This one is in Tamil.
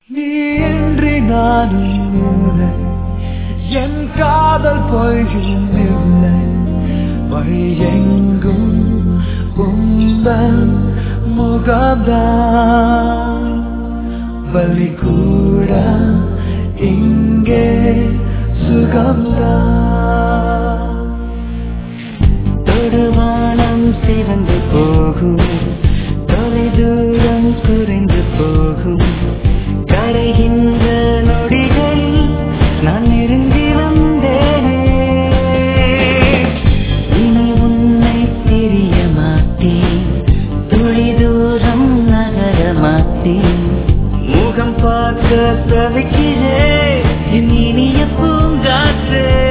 நீ இன்றி நானும் இல்லை என் காதல் பொய்யும் இல்லை வழி எங்கும் உந்தன் முகம்தான் வலி கூட இங்கே சுகம்தான் தொடுவானம் சிவந்து போகும் தொலை தூரம் குறைந்து போகும் கரைகின்ற நொடிகள் நான் நெருங்கி வந்தேனே இனி உன்னை பிரிய மாட்டேன் துளி தூரம் நகர மாட்டேன் முகம் பார்க்க தவிக்கிறேன் என் இனிய பூங்காற்றே